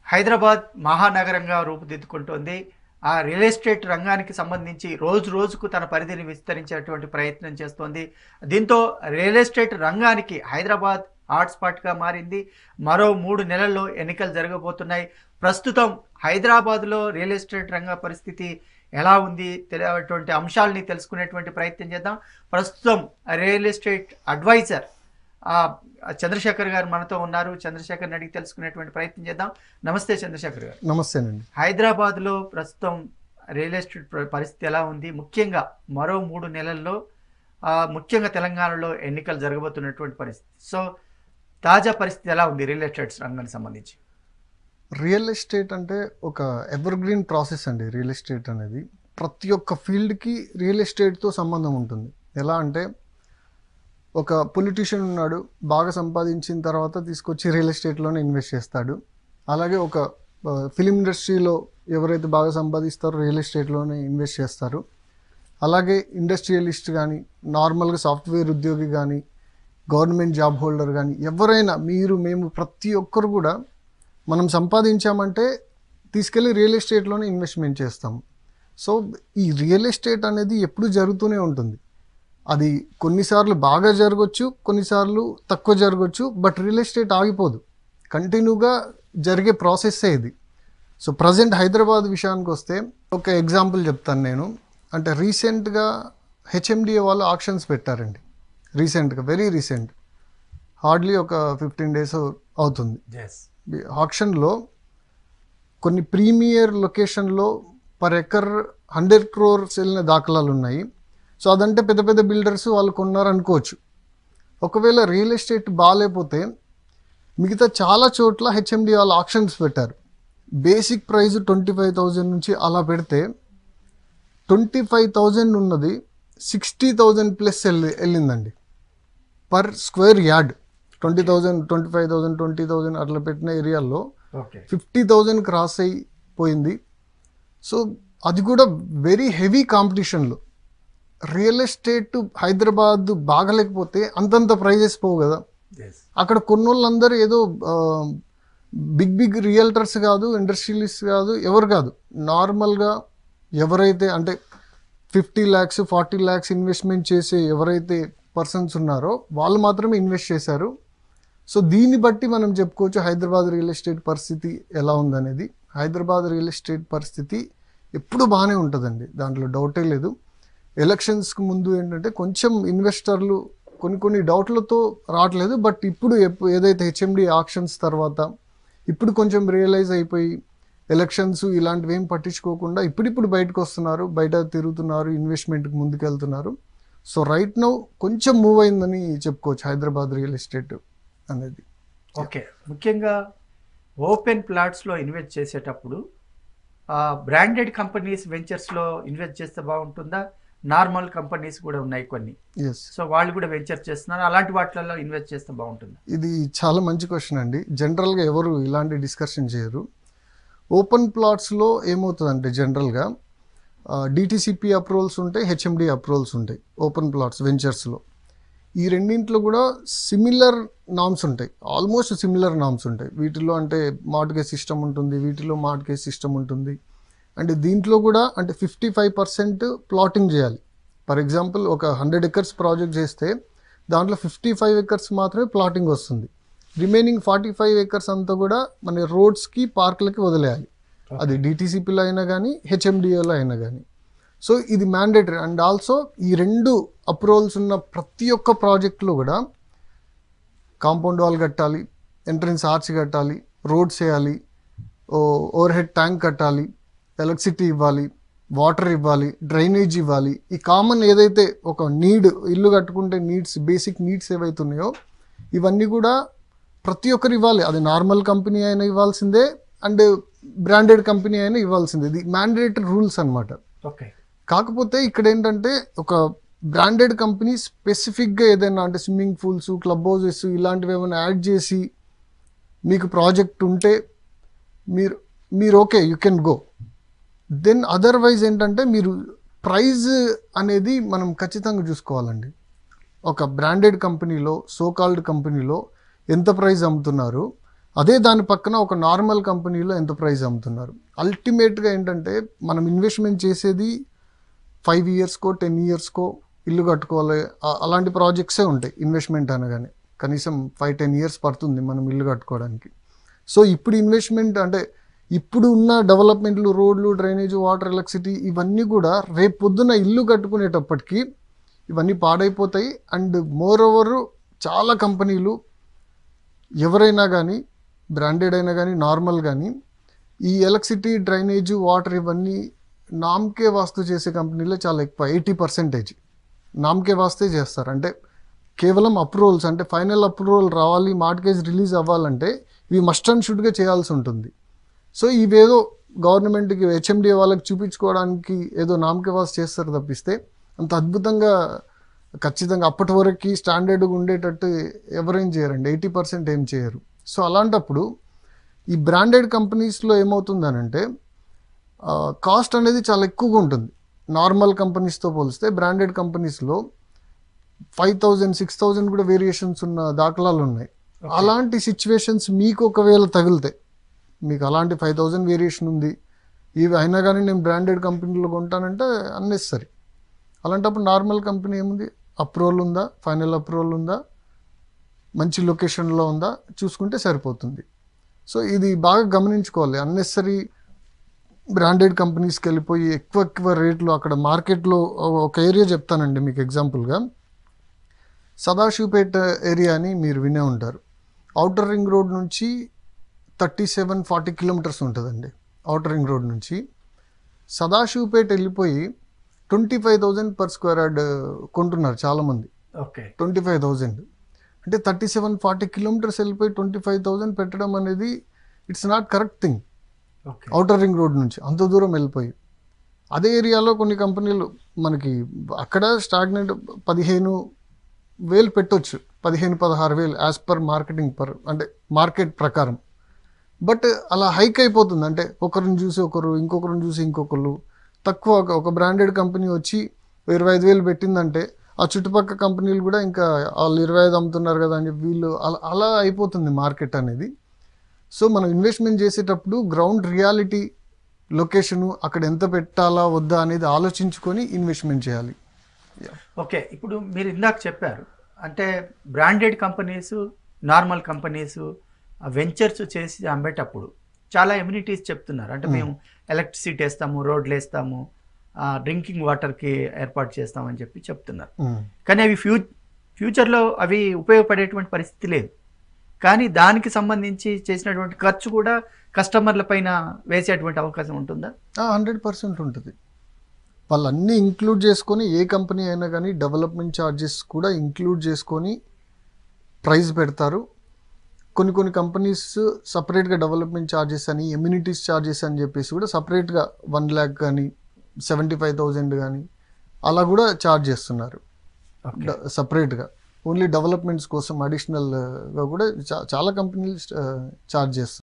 హైదరాబాద్ మహానగరంగా రూపుదిద్దుకుంటోంది ఆ real estate రంగానికి సంబంధించి రోజు రోజుకు తన పరిధిని విస్తరించేటువంటి ప్రయత్నం చేస్తోంది దీంతో రియల్ ఎస్టేట్ రంగానికి హైదరాబాద్ హాట్స్పాట్గా మారింది మరో మూడు నెలల్లో ఎన్నికలు జరగబోతున్నాయి ప్రస్తుతం హైదరాబాద్లో రియల్ ఎస్టేట్ రంగ పరిస్థితి ఎలా ఉంది తెలియటువంటి అంశాలని తెలుసుకునేటువంటి ప్రయత్నం చేద్దాం ప్రస్తుతం రియల్ ఎస్టేట్ అడ్వైజర్ ఆ, చంద్రశేఖర్ గారు మనతో ఉన్నారు చంద్రశేఖర్ అడిగి తెలుసుకునేటువంటి ప్రయత్నం చేద్దాం నమస్తే చంద్రశేఖర్ గారు నమస్తేనండి హైదరాబాద్లో ప్రస్తుతం రియల్ ఎస్టేట్ ప్ర- పరిస్థితి ఎలా ఉంది ముఖ్యంగా మరో మూడు నెలల్లో ఆ, ముఖ్యంగా తెలంగాణలో ఎన్నికలు జరగబోతున్నటువంటి పరిస్థితి సో తాజా పరిస్థితి ఎలా ఉంది రియల్ ఎస్టేట్ రంగానికి సంబంధించి రియల్ ఎస్టేట్ అంటే ఒక ఎవర్ గ్రీన్ ప్రాసెస్ అండి రియల్ ఎస్టేట్ అనేది ప్రతి ఒక్క ఫీల్డ్కి రియల్ ఎస్టేట్తో సంబంధం ఉంటుంది ఎలా అంటే ఒక పొలిటీషియన్ ఉన్నాడు బాగా సంపాదించిన తర్వాత తీసుకొచ్చి రియల్ ఎస్టేట్లోనే ఇన్వెస్ట్ చేస్తాడు అలాగే ఒక ఫిలిం ఇండస్ట్రీలో ఎవరైతే బాగా సంపాదిస్తారో రియల్ ఎస్టేట్లోనే ఇన్వెస్ట్ చేస్తారు అలాగే ఇండస్ట్రియలిస్ట్ కానీ నార్మల్గా సాఫ్ట్వేర్ ఉద్యోగి కానీ గవర్నమెంట్ జాబ్ హోల్డర్ కానీ ఎవరైనా మీరు మేము ప్రతి ఒక్కరు కూడా మనం సంపాదించామంటే తీసుకెళ్ళి రియల్ ఎస్టేట్లోనే ఇన్వెస్ట్మెంట్ చేస్తాం సో ఈ రియల్ ఎస్టేట్ అనేది ఎప్పుడు జరుగుతూనే ఉంటుంది అది కొన్నిసార్లు బాగా జరగవచ్చు కొన్నిసార్లు తక్కువ జరగవచ్చు బట్ రియల్ ఎస్టేట్ ఆగిపోదు కంటిన్యూగా జరిగే ప్రాసెస్సే ఇది సో ప్రజెంట్ హైదరాబాద్ విషయానికి వస్తే ఒక ఎగ్జాంపుల్ చెప్తాను నేను అంటే రీసెంట్గా హెచ్ఎండిఏ వాళ్ళు ఆప్షన్స్ పెట్టారండి రీసెంట్గా వెరీ రీసెంట్ హార్డ్లీ ఒక ఫిఫ్టీన్ డేస్ అవుతుంది ఆప్షన్లో కొన్ని ప్రీమియర్ లొకేషన్లో పర్ ఎకర్ హండ్రెడ్ క్రోర్స్ వెళ్ళిన దాఖలాలు ఉన్నాయి సో అదంటే పెద్ద పెద్ద బిల్డర్స్ వాళ్ళు కొన్నారు అనుకోవచ్చు ఒకవేళ రియల్ ఎస్టేట్ బాగాలేకపోతే మిగతా చాలా చోట్ల హెచ్ఎండి వాళ్ళు ఆప్షన్స్ పెట్టారు basic price twenty five thousand నుంచి అలా పెడితే ట్వంటీ ఫైవ్ థౌజండ్ ఉన్నది సిక్స్టీ థౌజండ్ ప్లస్ వెళ్ళి వెళ్ళిందండి per square yard twenty thousand twenty five thousand twenty thousand అట్లా పెట్టిన ఏరియాల్లో ఓకే ఫిఫ్టీ థౌజండ్ క్రాస్ అయిపోయింది సో అది కూడా వెరీ హెవీ కాంపిటీషన్లో రియల్ ఎస్టేట్ హైదరాబాద్ బాగలేకపోతే అంతంత ప్రైజెస్ పోవు కదా అక్కడ కొన్నోళ్ళందరూ ఏదో బిగ్ బిగ్ రియల్టర్స్ కాదు ఇండస్ట్రియలిస్ట్ కాదు ఎవరు కాదు నార్మల్గా ఎవరైతే అంటే fifty lakhs forty lakhs investment చేసే ఎవరైతే పర్సన్స్ ఉన్నారో వాళ్ళు మాత్రమే ఇన్వెస్ట్ చేశారు సో దీన్ని బట్టి మనం చెప్పుకోవచ్చు హైదరాబాద్ రియల్ ఎస్టేట్ పరిస్థితి ఎలా ఉందనేది హైదరాబాద్ రియల్ ఎస్టేట్ పరిస్థితి ఎప్పుడు బాగానే ఉంటుందండి దాంట్లో డౌటే లేదు ఎలక్షన్స్కి ముందు ఏంటంటే కొంచెం ఇన్వెస్టర్లు కొన్ని కొన్ని డౌట్లతో రావట్లేదు బట్ ఇప్పుడు ఎప్పు- ఏదైతే హెచ్ఎండి ఆక్షన్స్ తర్వాత ఇప్పుడు కొంచెం రియలైజ్ అయిపోయి ఎలక్షన్స్ ఇలాంటివి ఏం పట్టించుకోకుండా ఇప్పుడిప్పుడు బయటకు వస్తున్నారు బయట తిరుగుతున్నారు ఇన్వెస్ట్మెంట్కి ముందుకెళ్తున్నారు సో రైట్ నౌ కొంచెం మూవ్ అయిందని చెప్పుకోవచ్చు హైదరాబాద్ రియల్ ఎస్టేట్ అనేది ఓకే ముఖ్యంగా ఓపెన్ ప్లాట్స్లో ఇన్వెస్ట్ చేసేటప్పుడు బ్రాండెడ్ కంపెనీస్ వెంచర్స్లో ఇన్వెస్ట్ చేస్తే బాగుంటుందా నార్మల్ కంపెనీస్ కూడా ఉన్నాయి కొన్ని ఎస్ సో వాళ్ళు కూడా వెంచర్ చేస్తున్నారు అలాంటి వాటిలలో ఇన్వెస్ట్ చేస్తే బాగుంటుందా ఇది చాలా మంచి క్వశ్చన్ అండి జనరల్గా ఎవరు ఇలాంటి డిస్కషన్ చేయరు ఓపెన్ ప్లాట్స్లో ఏమవుతుందంటే జనరల్గా డిటీసీపీ అప్రూవల్స్ ఉంటాయి హెచ్ఎండి అప్రూవల్స్ ఉంటాయి ఓపెన్ ప్లాట్స్ వెంచర్స్లో ఈ రెండింటిలో కూడా సిమిలర్ నామ్స్ ఉంటాయి ఆల్మోస్ట్ సిమిలర్ నామ్స్ ఉంటాయి వీటిలో అంటే మార్ట్గేజ్ సిస్టమ్ ఉంటుంది వీటిలో మార్ట్గేజ్ సిస్టమ్ ఉంటుంది అంటే దీంట్లో కూడా అంటే ఫిఫ్టీ ఫైవ్ పర్సెంట్ ప్లాటింగ్ చేయాలి ఫర్ ఎగ్జాంపుల్ ఒక హండ్రెడ్ ఎకర్స్ ప్రాజెక్ట్ చేస్తే దాంట్లో ఫిఫ్టీ ఫైవ్ ఎకర్స్ మాత్రమే ప్లాటింగ్ వస్తుంది రిమైనింగ్ ఫార్టీ ఫైవ్ ఎకర్స్ అంతా కూడా మన రోడ్స్కి పార్కులకి వదిలేయాలి అది డిటీసీపీలో అయినా కానీ హెచ్ఎండిఏలో అయినా కానీ సో ఇది మ్యాండేటరీ అండ్ ఆల్సో ఈ రెండు అప్రూవల్స్ ఉన్న ప్రతి ఒక్క ప్రాజెక్టులో కూడా కాంపౌండ్ వాల్ కట్టాలి ఎంట్రన్స్ ఆర్చ్ కట్టాలి రోడ్స్ వేయాలి ఓవర్ హెడ్ ట్యాంక్ కట్టాలి ఎలక్ట్రిసిటీ ఇవ్వాలి వాటర్ ఇవ్వాలి డ్రైనేజ్ ఇవ్వాలి ఈ కామన్ ఏదైతే ఒక నీడ్ ఇల్లు కట్టుకుంటే నీడ్స్ బేసిక్ నీడ్స్ ఏవైతే ఉన్నాయో ఇవన్నీ కూడా ప్రతి ఒక్కరు ఇవ్వాలి అది నార్మల్ కంపెనీ అయినా ఇవ్వాల్సిందే అండ్ బ్రాండెడ్ కంపెనీ అయినా ఇవ్వాల్సిందే ఇది మ్యాండేటరీ రూల్స్ అన్నమాట ఓకే కాకపోతే ఇక్కడ ఏంటంటే ఒక బ్రాండెడ్ కంపెనీ స్పెసిఫిక్గా ఏదైనా అంటే స్విమ్మింగ్ పూల్స్ క్లబ్ హౌసెస్ ఇలాంటివి ఏమైనా యాడ్ చేసి మీకు ప్రాజెక్ట్ ఉంటే మీరు మీరు okay you can go then otherwise ఏంటంటే మీరు ప్రైజ్ అనేది మనం ఖచ్చితంగా చూసుకోవాలండి ఒక బ్రాండెడ్ కంపెనీలో సో కాల్డ్ కంపెనీలో ఎంత ప్రైస్ అమ్ముతున్నారు అదే దాని పక్కన ఒక నార్మల్ కంపెనీలో ఎంత ప్రైస్ అమ్ముతున్నారు అల్టిమేట్గా ఏంటంటే మనం ఇన్వెస్ట్మెంట్ చేసేది ఫైవ్ ఇయర్స్కో టెన్ ఇయర్స్కో ఇల్లు కట్టుకోవాలి ఆ- అలాంటి ప్రాజెక్ట్సే ఉంటాయి ఇన్వెస్ట్మెంట్ అనగానే కనీసం ఫైవ్ టెన్ ఇయర్స్ పడుతుంది మనం ఇల్లు కట్టుకోవడానికి సో ఇప్పుడు ఇన్వెస్ట్మెంట్ అంటే ఇప్పుడు ఉన్న డెవలప్మెంట్లు రోడ్లు డ్రైనేజ్ వాటర్ ఎలక్ట్రిసిటీ ఇవన్నీ కూడా రేపు పొద్దున్న ఇల్లు కట్టుకునేటప్పటికి ఇవన్నీ పాడైపోతాయి అండ్ మోర్ ఓవర్ చాలా కంపెనీలు ఎవరైనా కానీ బ్రాండెడ్ అయినా కానీ నార్మల్ కానీ ఈ ఎలక్ట్రిసిటీ డ్రైనేజ్ వాటర్ ఇవన్నీ నామకే వాస్తు చేసే కంపెనీలే చాలా ఎక్కువ ఎయిటీ పర్సెంటేజ్ నామకే వాస్తే చేస్తారు అంటే కేవలం అప్రూవల్స్ అంటే ఫైనల్ అప్రూవల్ రావాలి మార్కేజ్ రిలీజ్ అవ్వాలంటే ఇవి మస్ట్ అండ్ షుడ్గా చేయాల్సి ఉంటుంది సో ఇవేదో గవర్నమెంట్కి హెచ్ఎండి వాళ్ళకి చూపించుకోవడానికి ఏదో నామకే వాస్ చేస్తారు తప్పిస్తే అంత అద్భుతంగా ఖచ్చితంగా అప్పటి వరకు స్టాండర్డ్గా ఉండేటట్టు ఎవరేం చేయరండి ఎయిటీ పర్సెంట్ ఏం చేయరు సో అలాంటప్పుడు ఈ బ్రాండెడ్ కంపెనీస్లో ఏమవుతుందనంటే కాస్ట్ అనేది చాలా ఎక్కువగా ఉంటుంది నార్మల్ కంపెనీస్తో పోలిస్తే బ్రాండెడ్ కంపెనీస్లో ఫైవ్ థౌజండ్ సిక్స్ థౌజండ్ కూడా వేరియేషన్స్ ఉన్న దాఖలాలు ఉన్నాయి అలాంటి సిచ్యువేషన్స్ మీకు ఒకవేళ తగిలితాయి మీకు అలాంటి ఫైవ్ థౌజండ్ వేరియేషన్ ఉంది ఇవి అయినా కానీ నేను బ్రాండెడ్ కంపెనీలో కొంటానంటే అన్నెసరీ అలాంటప్పుడు నార్మల్ కంపెనీ ఏముంది అప్రూవల్ ఉందా ఫైనల్ అప్రూవల్ ఉందా మంచి లొకేషన్లో ఉందా చూసుకుంటే సరిపోతుంది సో ఇది బాగా గమనించుకోవాలి అన్నెసరీ బ్రాండెడ్ కంపెనీస్కి వెళ్ళిపోయి ఎక్కువ ఎక్కువ రేట్లు అక్కడ మార్కెట్లో ఒక ఏరియా చెప్తానండి మీకు ఎగ్జాంపుల్గా సదాశివపేట ఏరియా అని మీరు వినే ఉంటారు అవుటర్ రింగ్ రోడ్ నుంచి థర్టీ సెవెన్ ఫార్టీ కిలోమీటర్స్ ఉంటుందండి అవుటర్ రింగ్ రోడ్ నుంచి సదాశివపేట వెళ్ళిపోయి twenty five thousand per square yard కొంటున్నారు చాలామంది ఓకే ట్వంటీ ఫైవ్ థౌజండ్ అంటే థర్టీ సెవెన్ ఫార్టీ కిలోమీటర్స్ వెళ్ళిపోయి ట్వంటీ ఫైవ్ థౌజండ్ పెట్టడం అనేది it's not correct thing okay outer ring road నుంచి అంత దూరం వెళ్ళిపోయి అదే ఏరియాలో కొన్ని కంపెనీలు మనకి అక్కడ స్టాగ్నెంట్ పదిహేను వేలు పెట్టొచ్చు పదిహేను పదహారు వేలు యాజ్ పర్ మార్కెటింగ్ పర్ అంటే మార్కెట్ ప్రకారం బట్ అలా హైక్ అయిపోతుంది అంటే ఒకరిని చూసి ఒకరు ఇంకొకరిని చూసి ఇంకొకరు తక్కువ ఒక- ఒక బ్రాండెడ్ కంపెనీ వచ్చి ఇరవై ఐదు వేలు పెట్టిందంటే ఆ చుట్టుపక్కల కంపెనీలు కూడా ఇంకా వాళ్ళు ఇరవై ఐదు అమ్ముతున్నారు కదా అని చెప్పి వీళ్ళు అలా అలా అయిపోతుంది మార్కెట్ అనేది సో మనం ఇన్వెస్ట్మెంట్ చేసేటప్పుడు గ్రౌండ్ రియాలిటీ లొకేషను అక్కడ ఎంత పెట్టాలా వద్దా అనేది ఆలోచించుకొని ఇన్వెస్ట్మెంట్ చేయాలి ఓకే ఇప్పుడు మీరు ఇందాక చెప్పారు అంటే branded companies normal companies ventures చేసి అమ్మేటప్పుడు చాలా ఎమ్యూనిటీస్ చెప్తున్నారు అంటే మేము ఎలక్ట్రిసిటీ వేస్తాము రోడ్లు వేస్తాము డ్రింకింగ్ వాటర్కి ఏర్పాటు చేస్తామని చెప్పి చెప్తున్నారు ఉమ్. కానీ అవి ఫ్యూ ఫ్యూచర్లో అవి ఉపయోగపడేటువంటి పరిస్థితి లేదు కానీ దానికి సంబంధించి చేసినటువంటి ఖర్చు కూడా కస్టమర్ల పైన వేసేటువంటి అవకాశం ఉంటుందా హండ్రెడ్ పర్సెంట్ ఉంటుంది వాళ్ళు అన్నీ ఇంక్లూడ్ చేసుకొని ఏ కంపెనీ అయినా కానీ డెవలప్మెంట్ ఛార్జెస్ కూడా ఇంక్లూడ్ చేసుకొని ప్రైస్ పెడతారు కొన్ని కొన్ని కంపెనీస్ సపరేట్గా డెవలప్మెంట్ ఛార్జెస్ అని ఎమ్యూనిటీస్ ఛార్జెస్ అని చెప్పేసి కూడా సపరేట్గా వన్ ల్యాక్ కానీ సెవెంటీ ఫైవ్ థౌజండ్ కానీ అలా కూడా ఛార్జ్ చేస్తున్నారు ఓకే సపరేట్గా ఓన్లీ డెవలప్మెంట్స్ కోసం అడిషనల్గా కూడా చా- చాలా కంపెనీలు ఛార్జ్ చేస్తారు